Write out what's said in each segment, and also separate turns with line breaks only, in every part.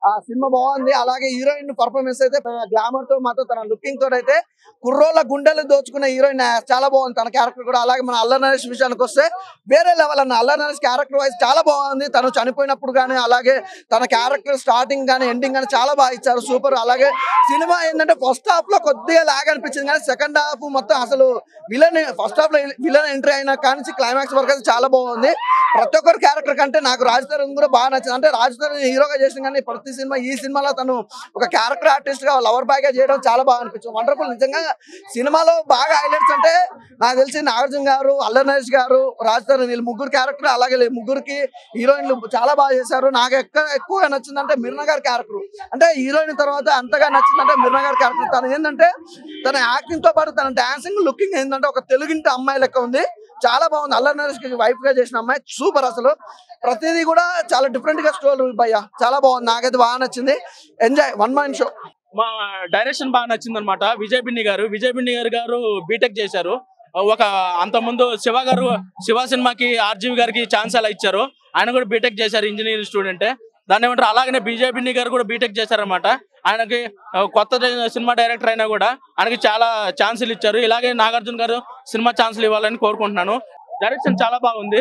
ఆ సినిమా బాగుంది అలాగే హీరోయిన్ పర్ఫార్మెన్స్ అయితే గ్లామర్ తో మాత్రం తన లుకింగ్ తోటి అయితే కుర్రోళ్ళ గుండెలు దోచుకున్న హీరోయిన్ చాలా బాగుంది తన క్యారెక్టర్ కూడా అలాగే మన అల్లరి నరేష్ విషయానికి వస్తే వేరే లెవెల్ అన్న అల్లరి నరేష్ క్యారెక్టర్ వైజ్ చాలా బాగుంది తను చనిపోయినప్పుడు కానీ అలాగే తన క్యారెక్టర్ స్టార్టింగ్ కానీ ఎండింగ్ కానీ చాలా బాగా ఇచ్చారు సూపర్ అలాగే సినిమా ఏంటంటే ఫస్ట్ హాఫ్ లో కొద్దిగా లాగ్ అనిపించింది కానీ సెకండ్ హాఫ్ మొత్తం అసలు విలన్ ఫస్ట్ హాఫ్ లో విలన్ ఎంట్రీ అయినా కానీ క్లైమాక్స్ వరకు అయితే చాలా బాగుంది ప్రతి ఒక్కరి క్యారెక్టర్ కంటే నాకు రాజ్ తరుణ్ కూడా బాగా నచ్చింది అంటే రాజ్ తరుణ్ హీరోగా చేసిన కానీ ప్రతి సినిమా ఈ సినిమాలో తను ఒక క్యారెక్టర్ ఆర్టిస్ట్ గా లవర్ బాయ్ గా చేయడం చాలా బాగా అనిపించింది వండర్ఫుల్ నిజంగా సినిమాలో బాగా హైలైట్స్ అంటే నాకు తెలిసి నాగార్జున గారు అల్లరి నరేష్ గారు రాజ్ తరుణ్ వీళ్ళు ముగ్గురు క్యారెక్టర్ అలాగే వీళ్ళ ముగ్గురికి హీరోయిన్లు చాలా బాగా చేశారు నాకు ఎక్కడ ఎక్కువగా నచ్చిందంటే మిర్న గారి క్యారెక్టర్ అంటే హీరోయిన్ తర్వాత అంతగా నచ్చిందంటే మిర్న గారి క్యారెక్టర్ తను ఏంటంటే తన యాక్టింగ్ తో పాటు తన డాన్సింగ్ లుకింగ్ ఏంటంటే ఒక తెలుగింటి అమ్మాయి లెక్క ఉంది చాలా బాగుంది అల్లరి నరేష్ కి వైఫ్ గా చేసిన అమ్మాయి సూపర్ అసలు ప్రతిదీ కూడా చాలా డిఫరెంట్ గా స్టోరీ భయ్య చాలా బాగుంది నాకైతే బాగా నచ్చింది ఎంజాయ్ వన్ మైన్ షో
మా డైరెక్షన్ బాగా నచ్చింది అనమాట విజయ్ బిన్ని గారు విజయ్ బిన్ని గారు గారు బీటెక్ చేశారు ఒక అంతకుముందు శివ గారు శివ సినిమాకి ఆర్జీవి గారికి ఛాన్స్ అలా ఇచ్చారు ఆయన కూడా బీటెక్ చేశారు ఇంజనీరింగ్ స్టూడెంట్ దాన్ని ఏమంటారు అలాగనే విజయ్ బిన్ని గారు కూడా బీటెక్ చేశారనమాట ఆయనకి ఆ, కొత్త సినిమా డైరెక్టర్ అయినా కూడా ఆయనకి చాలా ఛాన్సులు ఇచ్చారు ఇలాగే నాగార్జున గారు సినిమా ఛాన్సులు ఇవ్వాలని కోరుకుంటున్నాను డైరెక్షన్ చాలా బాగుంది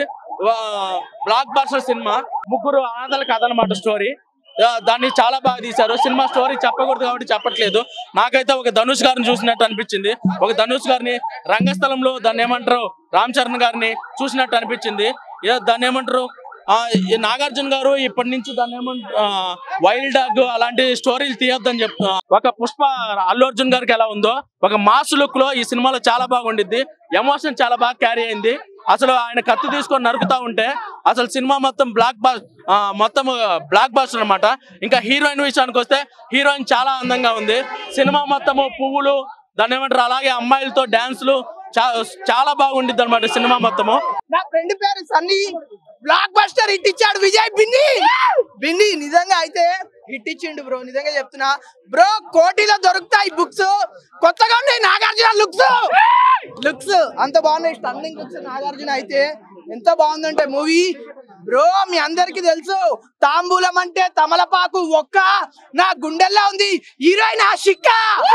బ్లాక్ బాస్టర్ సినిమా ముగ్గురు ఆదల కథ అనమాట స్టోరీ ఆ, దాన్ని చాలా బాగా తీశారు సినిమా స్టోరీ చెప్పకూడదు కాబట్టి చెప్పట్లేదు నాకైతే ఒక ధనుష్ గారిని చూసినట్టు అనిపించింది ఒక ధనుష్ గారిని రంగస్థలంలో దాన్ని ఏమంటారు రామ్ చరణ్ గారిని చూసినట్టు అనిపించింది ఏ- దాన్ని ఏమంటారు ఆ, ఈ నాగార్జున గారు ఇప్పటి నుంచి దాన్ని ఏమంటారు వైల్డ్ డాగ్ అలాంటి స్టోరీలు తీయొద్దని చెప్తా ఒక పుష్ప అల్లు అర్జున్ గారికి ఎలా ఉందో ఒక మాస్ లుక్ లో ఈ సినిమాలో చాలా బాగుండిద్ది ఎమోషన్ చాలా బాగా క్యారీ అయింది అసలు ఆయన కత్తి తీసుకొని నరుకుతా ఉంటే అసలు సినిమా మొత్తం బ్లాక్ బాస్ మొత్తం బ్లాక్ బాస్టర్ అనమాట ఇంకా హీరోయిన్ విషయానికి వస్తే హీరోయిన్ చాలా అందంగా ఉంది సినిమా మొత్తము పువ్వులు దాన్ని ఏమంటారు అలాగే అమ్మాయిలతో డాన్సులు చాలా బాగుండిద్ది అనమాట సినిమా మొత్తము
నా ఫ్రెండ్ పేరు సన్నీ బ్లాక్ బస్టర్ హిట్ ఇచ్చాడు విజయ్ బిన్ని బిన్ని నిజంగా అయితే హిట్ ఇచ్చిండు బ్రో నిజంగా చెప్తున్నా బ్రో కోటిలో దొరుకుతాయి బుక్స్ కొత్తగా ఉన్నాయి నాగార్జున లుక్స్ లుక్స్ అంత బాగున్నాయి స్టన్నింగ్ లుక్స్ నాగార్జున అయితే ఎంత బాగుందంటే మూవీ బ్రో మీ అందరికి తెలుసు తాంబూలం అంటే తమలపాకు ఒక్క నా గుండెల్లో ఉంది హీరోయిన్ ఆ షిక్క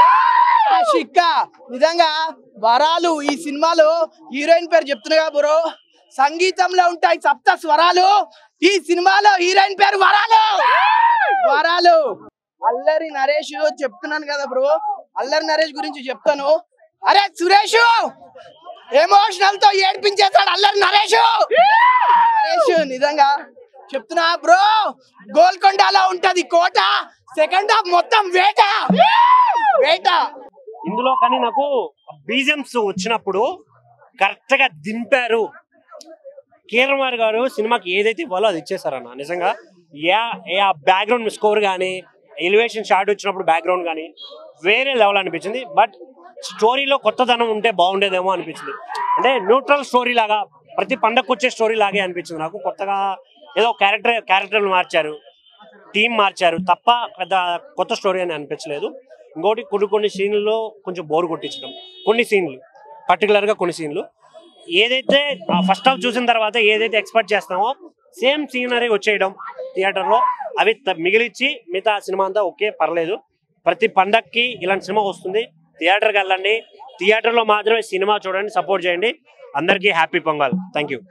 ఆ షిక్క నిజంగా వరాలు ఈ సినిమాలో హీరోయిన్ పేరు చెప్తున్నా బ్రో సంగీతంలో ఉంటాయి సప్త స్వరాలు ఈ సినిమాలో హీరోయిన్ పేరు వరాలు వరాలు అల్లరి నరేష్ చెప్తున్నాను కదా బ్రో అల్లరి నరేష్ గురించి చెప్తాను అరే సురేష్ ఎమోషనల్ తో ఏడిపించేస్తాడు అల్లరి నరేష్ నరేష్ నిజంగా చెప్తున్నా బ్రో గోల్కొండలో ఉంటది కోట సెకండ్ హాఫ్ మొత్తం వేట వేట
ఇందులో కానీ నాకు బీజమ్స్ వచ్చినప్పుడు కరెక్ట్ గా దింపారు కీరమార్ గారు సినిమాకి ఏదైతే ఇవ్వాలో అది ఇచ్చేసారన్న నిజంగా యా ఏ ఆ బ్యాక్గ్రౌండ్ స్కోర్ కానీ ఎలివేషన్ షాట్ వచ్చినప్పుడు బ్యాక్గ్రౌండ్ కానీ వేరే లెవెల్ అనిపించింది బట్ స్టోరీలో కొత్తదనం ఉంటే బాగుండేదేమో అనిపించింది అంటే న్యూట్రల్ స్టోరీ లాగా ప్రతి పండగకు వచ్చే స్టోరీ లాగే అనిపించింది నాకు కొత్తగా ఏదో క్యారెక్టర్ క్యారెక్టర్లు మార్చారు టీం మార్చారు తప్ప పెద్ద కొత్త స్టోరీ అని అనిపించలేదు ఇంకోటి కొన్ని కొన్ని సీన్లలో కొంచెం బోర్ కొట్టించడం కొన్ని సీన్లు పర్టికులర్గా కొన్ని సీన్లు ఏదైతే ఫస్ట్ హాఫ్ చూసిన తర్వాత ఏదైతే ఎక్స్పెక్ట్ చేస్తామో సేమ్ సీనరీ వచ్చేయడం థియేటర్లో అవి త- మిగిలిచ్చి మిగతా సినిమా అంతా ఓకే పర్లేదు ప్రతి పండక్కి ఇలాంటి సినిమా వస్తుంది థియేటర్కి వెళ్ళండి థియేటర్లో మాత్రమే సినిమా చూడండి సపోర్ట్ చేయండి అందరికీ హ్యాపీ పొంగల్ థ్యాంక్ యూ